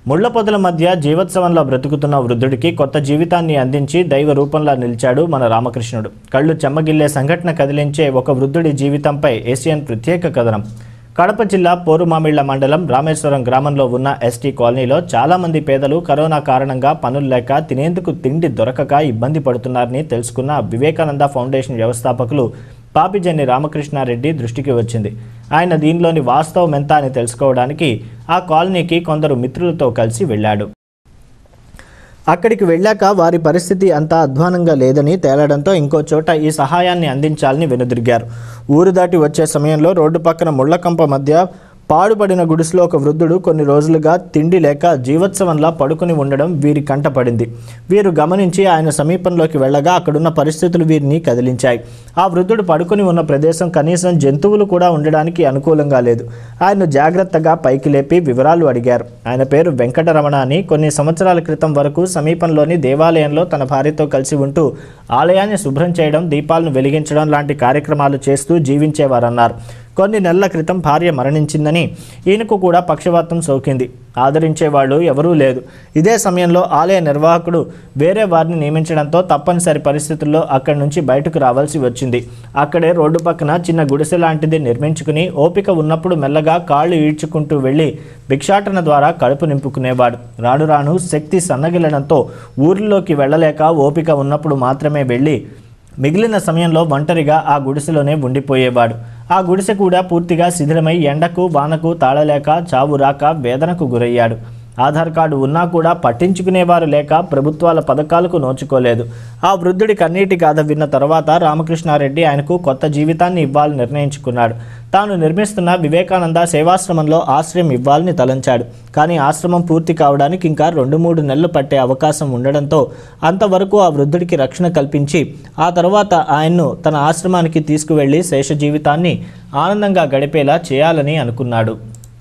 ముళ్ల పొదల మధ్య జీవోత్సవంలో బ్రతుకుతున్న వృద్ధుడికి కొత్త జీవితాన్ని అందించి దైవ రూపంలో నిలిచాడు మన రామకృష్ణుడు కళ్ళు చెమ్మగిల్లే సంఘటన కదిలించే ఒక వృద్ధుడి జీవితంపై ఏషియన్ ప్రత్యేక కథనం కడప జిల్లా పోరుమామిళ్ల మండలం రామేశ్వరం గ్రామంలో ఉన్న ఎస్టీ కాలనీలో చాలా మంది పేదలు కరోనా కారణంగా పనులు లేక తినేందుకు తిండి దొరకక ఇబ్బంది పడుతున్నారని తెలుసుకున్న వివేకానంద ఫౌండేషన్ వ్యవస్థాపకులు పాపిజన్ని రామకృష్ణారెడ్డి దృష్టికి వచ్చింది ఆయన దీనిలోని వాస్తవం ఎంత అని తెలుసుకోవడానికి ఆ కాలనీకి కొందరు మిత్రులతో కలిసి వెళ్ళాడు అక్కడికి వెళ్ళాక వారి పరిస్థితి అంత అధ్వానంగా లేదని తేలడంతో ఇంకో చోట ఈ సహాయాన్ని అందించాలని వెనుదిరిగారు ఊరు దాటి వచ్చే సమయంలో రోడ్డు పక్కన ముళ్లకంప మధ్య పాడుపడిన గుడిసెలో ఒక వృద్ధుడు కొన్ని రోజులుగా తిండి లేక జీవోత్సవంలా పడుకుని ఉండడం వీరి కంటపడింది వీరు గమనించి ఆయన సమీపంలోకి వెళ్ళగా అక్కడున్న పరిస్థితులు వీరిని కదిలించాయి ఆ వృద్ధుడు పడుకుని ఉన్న ప్రదేశం కనీసం జంతువులు కూడా ఉండడానికి అనుకూలంగా లేదు ఆయన జాగ్రత్తగా పైకి లేపి వివరాలు అడిగారు ఆయన పేరు వెంకటరమణ అని కొన్ని సంవత్సరాల క్రితం వరకు సమీపంలోని దేవాలయంలో తన భార్యతో కలిసి ఉంటూ ఆలయాన్ని శుభ్రం చేయడం దీపాలను వెలిగించడం లాంటి కార్యక్రమాలు చేస్తూ జీవించేవారన్నారు కొన్ని నెలల క్రితం భార్య మరణించిందని ఈయనకు కూడా పక్షవాతం సోకింది ఆదరించేవాళ్ళు ఎవరూ లేదు ఇదే సమయంలో ఆలయ నిర్వాహకుడు వేరే వారిని నియమించడంతో తప్పనిసరి పరిస్థితుల్లో అక్కడి నుంచి బయటకు రావాల్సి వచ్చింది అక్కడే రోడ్డు పక్కన చిన్న గుడిసె లాంటిది నిర్మించుకుని ఓపిక ఉన్నప్పుడు మెల్లగా కాళ్ళు ఈడ్చుకుంటూ వెళ్ళి భిక్షాటన ద్వారా కడుపు నింపుకునేవాడు రాను రాను శక్తి సన్నగిల్లడంతో ఊరిలోకి వెళ్ళలేక ఓపిక ఉన్నప్పుడు మాత్రమే వెళ్ళి మిగిలిన సమయంలో ఒంటరిగా ఆ గుడిసెలోనే ఉండిపోయేవాడు ఆ గుడిసె కూడా పూర్తిగా శిథిలమై ఎండకు వానకు తాళలేక చావు రాక వేదనకు గురయ్యాడు ఆధార్ కార్డు ఉన్నా కూడా పట్టించుకునేవారు లేక ప్రభుత్వాల పథకాలకు నోచుకోలేదు ఆ వృద్ధుడి కన్నీటి గాథ విన్న తర్వాత రామకృష్ణారెడ్డి ఆయనకు కొత్త జీవితాన్ని ఇవ్వాలని నిర్ణయించుకున్నాడు తాను నిర్మిస్తున్న వివేకానంద సేవాశ్రమంలో ఆశ్రయం ఇవ్వాలని తలంచాడు కానీ ఆశ్రమం పూర్తి కావడానికి ఇంకా రెండు మూడు నెలలు పట్టే అవకాశం ఉండడంతో అంతవరకు ఆ వృద్ధుడికి రక్షణ కల్పించి ఆ తర్వాత ఆయన్ను తన ఆశ్రమానికి తీసుకువెళ్లి శేష జీవితాన్ని ఆనందంగా గడిపేలా చేయాలని అనుకున్నాడు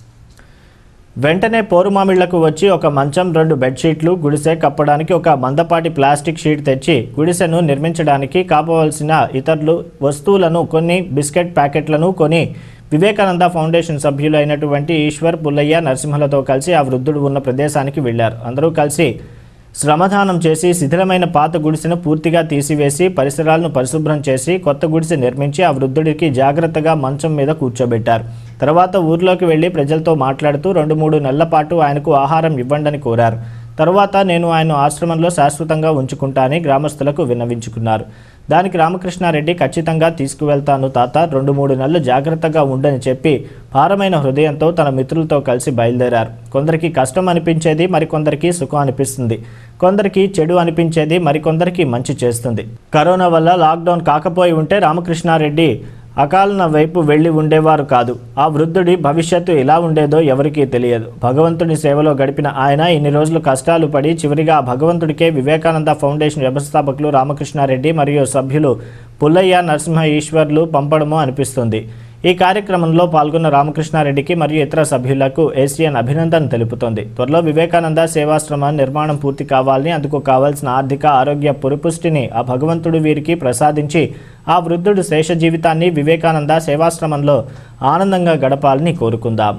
వెంటనే పోరుమామిళ్లకు వచ్చి ఒక మంచం రెండు బెడ్షీట్లు గుడిసె కప్పడానికి ఒక మందపాటి ప్లాస్టిక్ షీట్ తెచ్చి గుడిసెను నిర్మించడానికి కాపవలసిన ఇతరులు వస్తువులను కొన్ని బిస్కెట్ ప్యాకెట్లను కొని వివేకానంద ఫౌండేషన్ సభ్యులు అయినటువంటి ఈశ్వర్ పుల్లయ్య నరసింహలతో కలిసి ఆ వృద్ధుడు ఉన్న ప్రదేశానికి వెళ్లారు అందరూ కలిసి శ్రమదానం చేసి శిథిలమైన పాత గుడిసెను పూర్తిగా తీసివేసి పరిసరాలను పరిశుభ్రం చేసి కొత్త గుడిసె నిర్మించి ఆ వృద్ధుడికి జాగ్రత్తగా మంచం మీద కూర్చోబెట్టారు తర్వాత ఊర్లోకి వెళ్లి ప్రజలతో మాట్లాడుతూ రెండు మూడు నెలల పాటు ఆయనకు ఆహారం ఇవ్వండని కోరారు తరువాత నేను ఆయన ఆశ్రమంలో శాశ్వతంగా ఉంచుకుంటానని గ్రామస్తులకు విన్నవించుకున్నారు దానికి రామకృష్ణారెడ్డి ఖచ్చితంగా తీసుకువెళ్తాను తాత రెండు మూడు నెలలు జాగ్రత్తగా ఉండని చెప్పి భారమైన హృదయంతో తన మిత్రులతో కలిసి బయలుదేరారు కొందరికి కష్టం అనిపించేది మరికొందరికి సుఖం అనిపిస్తుంది కొందరికి చెడు అనిపించేది మరికొందరికి మంచి చేస్తుంది కరోనా వల్ల లాక్డౌన్ కాకపోయి ఉంటే రామకృష్ణారెడ్డి అకాలన వైపు వెళ్ళి ఉండేవారు కాదు ఆ వృద్ధుడి భవిష్యత్తు ఎలా ఉండేదో ఎవరికీ తెలియదు భగవంతుని సేవలో గడిపిన ఆయన ఇన్ని రోజులు కష్టాలు పడి చివరిగా ఆ భగవంతుడికే వివేకానంద ఫౌండేషన్ వ్యవస్థాపకులు రామకృష్ణారెడ్డి మరియు సభ్యులు పుల్లయ్య నరసింహ ఈశ్వర్లు పంపడమో అనిపిస్తుంది ఈ కార్యక్రమంలో పాల్గొన్న రామకృష్ణారెడ్డికి మరియు ఇతర సభ్యులకు ఏసియన్ అభినందన తెలుపుతోంది త్వరలో వివేకానంద సేవాశ్రమ నిర్మాణం పూర్తి కావాలని అందుకు కావాల్సిన ఆర్థిక ఆరోగ్య పురుపుష్టిని ఆ భగవంతుడు వీరికి ప్రసాదించి ఆ వృద్ధుడు శేష జీవితాన్ని వివేకానంద సేవాశ్రమంలో ఆనందంగా గడపాలని కోరుకుందాం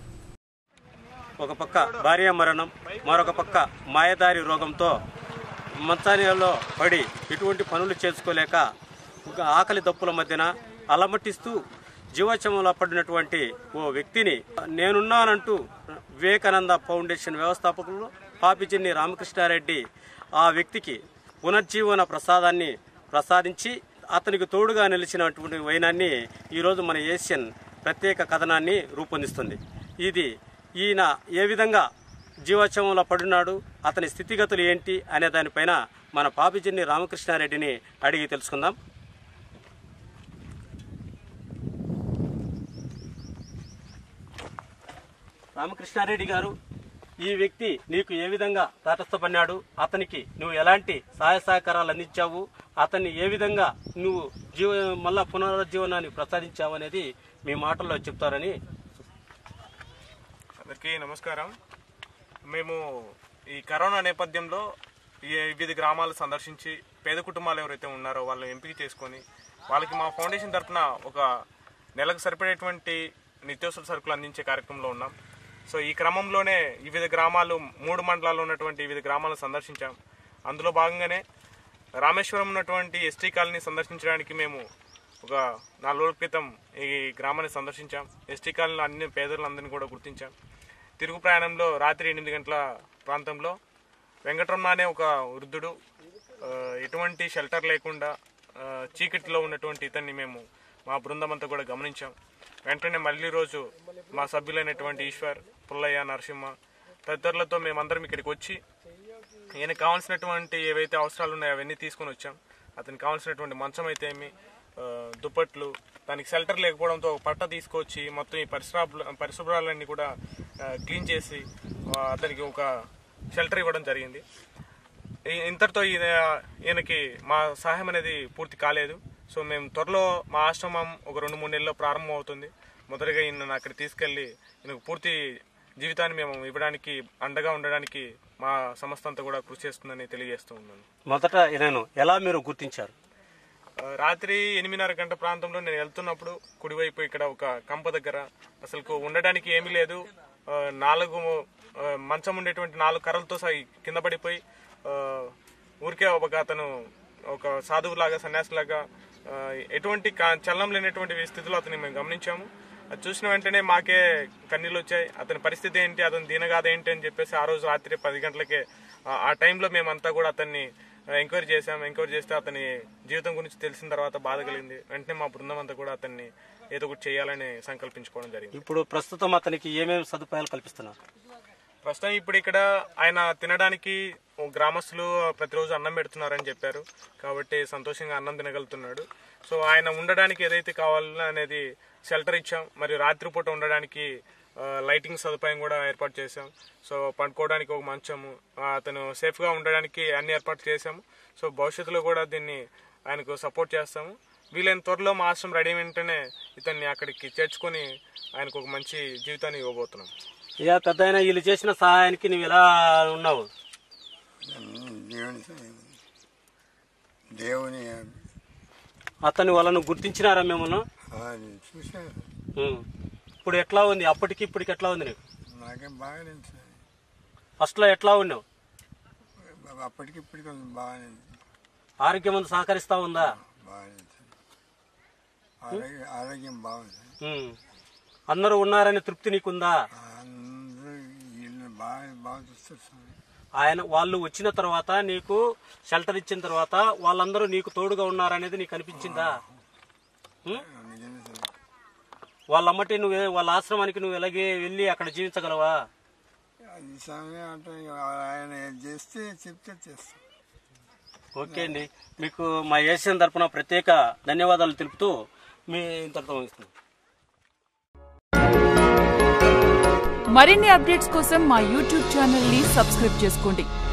ఒక పక్క భార్య మరణం మరొక పక్క మాయదారి రోగంతో మంచానిలో పడి ఎటువంటి పనులు చేసుకోలేక ఒక ఆకలి దప్పుల మధ్యన అలమటిస్తూ జీవోత్సవంలో పడినటువంటి ఓ వ్యక్తిని నేనున్నానంటూ వివేకానంద ఫౌండేషన్ వ్యవస్థాపకులు పాపిచిన్ని రామకృష్ణారెడ్డి ఆ వ్యక్తికి పునర్జీవన ప్రసాదాన్ని ప్రసాదించి అతనికి తోడుగా నిలిచినటువంటి వైనాన్ని ఈరోజు మన ఏషియన్ ప్రత్యేక కథనాన్ని రూపొందిస్తుంది ఇది ఈయన ఏ విధంగా జీవోత్సవంలో పడినాడు అతని స్థితిగతులు ఏంటి అనే దానిపైన మన పాపిజిన్ని రామకృష్ణారెడ్డిని అడిగి తెలుసుకుందాం రామకృష్ణారెడ్డి గారు ఈ వ్యక్తి నీకు ఏ విధంగా తటస్థపడినాడు అతనికి నువ్వు ఎలాంటి సహాయ సహకారాలు అందించావు అతన్ని ఏ విధంగా నువ్వు జీవ మళ్ళా పునరుజ్జీవనాన్ని ప్రసాదించావు అనేది మీ మాటల్లో చెప్తారని అందరికీ నమస్కారం మేము ఈ కరోనా నేపథ్యంలో ఈ వివిధ గ్రామాలు సందర్శించి పేద కుటుంబాలు ఎవరైతే ఉన్నారో వాళ్ళని ఎంపిక చేసుకొని వాళ్ళకి మా ఫౌండేషన్ తరఫున ఒక నెలకు సరిపడేటువంటి నిత్యావసర సరుకులు అందించే కార్యక్రమంలో ఉన్నాం సో ఈ క్రమంలోనే వివిధ గ్రామాలు మూడు మండలాల్లో ఉన్నటువంటి వివిధ గ్రామాలను సందర్శించాం అందులో భాగంగానే రామేశ్వరం ఉన్నటువంటి ఎస్టీ కాలనీ సందర్శించడానికి మేము ఒక నాలుగు రోజుల క్రితం ఈ గ్రామాన్ని సందర్శించాం ఎస్టీ కాలనీలో అన్ని పేదలందరినీ కూడా గుర్తించాం తిరుగు ప్రయాణంలో రాత్రి ఎనిమిది గంటల ప్రాంతంలో వెంకటరమణ అనే ఒక వృద్ధుడు ఆ, ఎటువంటి షెల్టర్ లేకుండా ఆ, చీకటిలో ఉన్నటువంటి ఇతన్ని మేము మా బృందం అంతా కూడా గమనించాం వెంటనే మళ్ళీ రోజు మా సభ్యులైనటువంటి ఈశ్వర్ పుల్లయ్య నరసింహ తదితరులతో మేమందరం ఇక్కడికి వచ్చి ఈయనకు కావాల్సినటువంటి ఏవైతే అవసరాలు ఉన్నాయో అవన్నీ తీసుకొని వచ్చాం అతనికి కావాల్సినటువంటి మంచం అయితే ఏమి ఆ, దుప్పట్లు దానికి షెల్టర్ లేకపోవడంతో ఒక పట్ట తీసుకొచ్చి మొత్తం ఈ పరిసరాలు పరిశుభ్రాలన్నీ కూడా ఆ, క్లీన్ చేసి ఆ, అతనికి ఒక షెల్టర్ ఇవ్వడం జరిగింది ఈ- ఇంతటితో ఈయన ఈయనకి మా సహాయం అనేది పూర్తి కాలేదు సో మేము త్వరలో మా ఆశ్రమం ఒక రెండు మూడు నెలల్లో ప్రారంభం అవుతుంది మొదటిగా ఈయన అక్కడ తీసుకెళ్లి ఈయనకు పూర్తి జీవితాన్ని మేము ఇవ్వడానికి అండగా ఉండడానికి మా సంస్థ అంతా కూడా కృషి చేస్తుందని తెలియజేస్తూ ఉన్నాను మొదట నేను ఎలా మీరు గుర్తించారు ఆ, రాత్రి ఎనిమిదిన్నర గంట ప్రాంతంలో నేను వెళ్తున్నప్పుడు కుడివైపు ఇక్కడ ఒక కంప దగ్గర అసలు ఉండడానికి ఏమీ లేదు ఆ, నాలుగు ఆ, మంచం ఉండేటువంటి నాలుగు కర్రలతో సహా కింద పడిపోయి ఆ, ఊరికే ఒక అతను ఒక సాధువులాగా సన్యాసిలాగా ఆ, ఎటువంటి కా- చలనం లేనటువంటి స్థితిలో అతన్ని మేము గమనించాము అది చూసిన వెంటనే మాకే కన్నీళ్ళు వచ్చాయి అతని పరిస్థితి ఏంటి అతని దీనగాథ ఏంటి అని చెప్పేసి ఆ రోజు రాత్రి పది గంటలకే ఆ- ఆ టైంలో మేమంతా కూడా అతన్ని ఎంక్వైరీ చేశాం ఎంక్వైరీ చేస్తే అతని జీవితం గురించి తెలిసిన తర్వాత బాధ కలిగింది వెంటనే మా బృందం అంతా కూడా అతన్ని ఏదో ఒకటి చేయాలని సంకల్పించుకోవడం జరిగింది ఇప్పుడు ప్రస్తుతం అతనికి ఏమేమి సదుపాయాలు కల్పిస్తున్నారు ప్రస్తుతం ఇప్పుడు ఇక్కడ ఆయన తినడానికి ఓ గ్రామస్తులు ప్రతిరోజు అన్నం పెడుతున్నారని చెప్పారు కాబట్టి సంతోషంగా అన్నం తినగలుగుతున్నాడు సో ఆయన ఉండడానికి ఏదైతే కావాలో అనేది షెల్టర్ ఇచ్చాం మరియు రాత్రిపూట ఉండడానికి ఆ, లైటింగ్ సదుపాయం కూడా ఏర్పాటు చేశాం సో పండుకోవడానికి ఒక మంచము ఆ, అతను సేఫ్గా ఉండడానికి అన్ని ఏర్పాట్లు చేశాము సో భవిష్యత్తులో కూడా దీన్ని ఆయనకు సపోర్ట్ చేస్తాము వీలైన త్వరలో మా ఆశ్రమం రెడీ వెంటనే ఇతన్ని అక్కడికి చేర్చుకొని ఆయనకు ఒక మంచి జీవితాన్ని ఇవ్వబోతున్నాం ఇక పెద్ద ఆయన వీళ్ళు చేసిన సహాయానికి నువ్వు ఎలా ఉన్నావు దేవుని దేవుని అతని వాళ్ళను గుర్తించినారా మిమ్మల్ని ఆ, నేను చూశాను ఉం. ఇప్పుడు ఎట్లా ఉంది అప్పటికి ఇప్పటికి ఎట్లా ఉంది నీకు నాకేం బాగానే ఉంది సార్ ఫస్ట్లో ఎట్లా ఉన్నావు అప్పటికి ఇప్పటికి కొంచెం బాగానే ఉంది ఆరోగ్యం అంతా సహకరిస్తా ఉందా బాగానే ఉంది సార్ ఆరోగ్యం ఆరోగ్యం బాగుంది సార్ ఉం. అందరూ ఉన్నారనే తృప్తి నీకుందా అందరూ వీళ్ళు బాగా బాగా చూస్తారు సార్ ఆయన వాళ్ళు వచ్చిన తర్వాత నీకు షెల్టర్ ఇచ్చిన తర్వాత వాళ్ళందరూ నీకు తోడుగా ఉన్నారనేది నీకు అనిపించిందా ఉం? నిజమే సార్ వాళ్ళమ్మటి నువ్వు వాళ్ళ ఆశ్రమానికి నువ్వు ఎలాగే వెళ్ళి అక్కడ జీవించగలవా అది సమయం అంటే ఇక ఆయన ఏది చేస్తే చెప్తే చేస్తాం ఓకే అండి మీకు మా ఏషియన్ తరపున ప్రత్యేక ధన్యవాదాలు తెలుపుతూ మీ ఇంతటితో ముగిస్తున్నాం మరిన్ని అప్డేట్స్ కోసం మా యూట్యూబ్ ఛానల్ ని సబ్స్క్రైబ్ చేసుకోండి